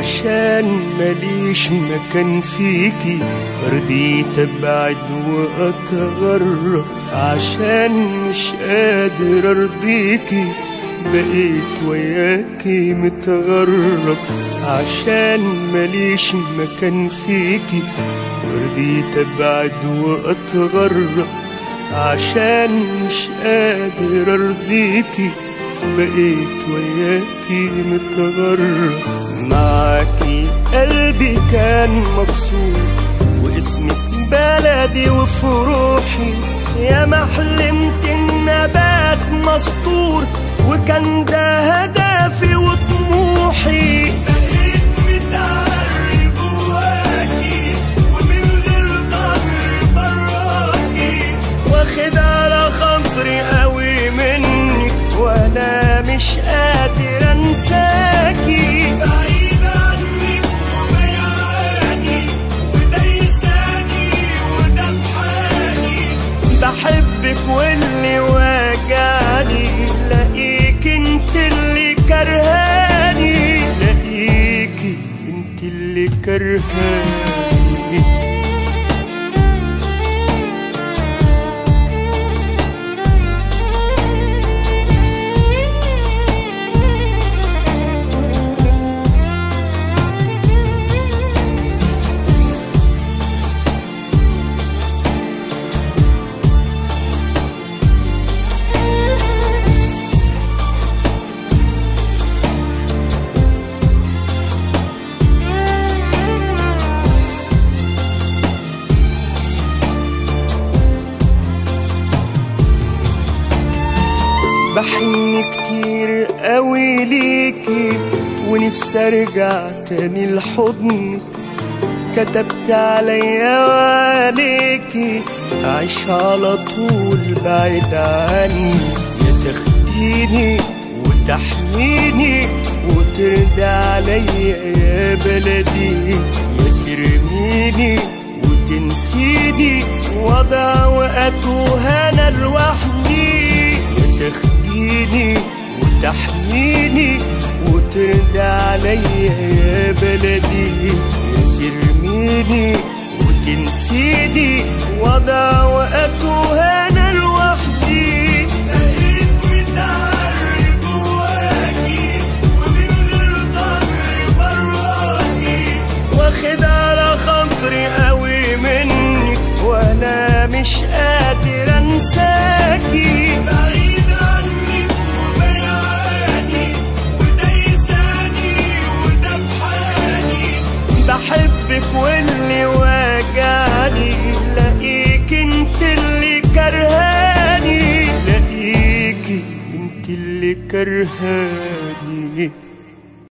عشان ماليش مكان فيكي رضيت ابعد واتغرب عشان مش قادر ارضيكي بقيت وياكي متغرب عشان ماليش مكان فيكي ورضيت ابعد واتغرب عشان مش قادر ارضيكي بقيت وياكي متغرب معاكي قلبي كان مكسور واسمك بلدي وفي روحي يا ما حلمت ان ابات مسطور وكان ده هدفي وطموحي بقيت متعري جواكي ومن غير ضهر براكي واخد على خاطري قوي منك وانا مش قادر انساكي بعيد عنك وبيعاني وده يساني وده بحالي بحبك واللي واجعني لاقيك انت اللي كرهاني لاقيكي انت اللي كرهاني بحن كتير قوي ليكي ونفسي ارجع تاني لحضنك كتبت عليا وعليكي اعيش على طول بعيد عني يا تاخديني وتحميني وترضى عليا يا بلدي يا ترميني وتنسيني وضع وقته انا لوحدي يا تاخديني وتحميني وترضى عليا يا بلدي يا ترميني وتنسيني وضع وقته انا لوحدي بقيت متعري جواكي ومن غير ضهر براكي واخد على خاطري قوي منك وانا مش قادر انساكي بعيد عنك وبيعاني وده يساني وده بحالي بحبك واللي واجعني لاقيك انت اللي كرهاني لاقيكي انت اللي كرهاني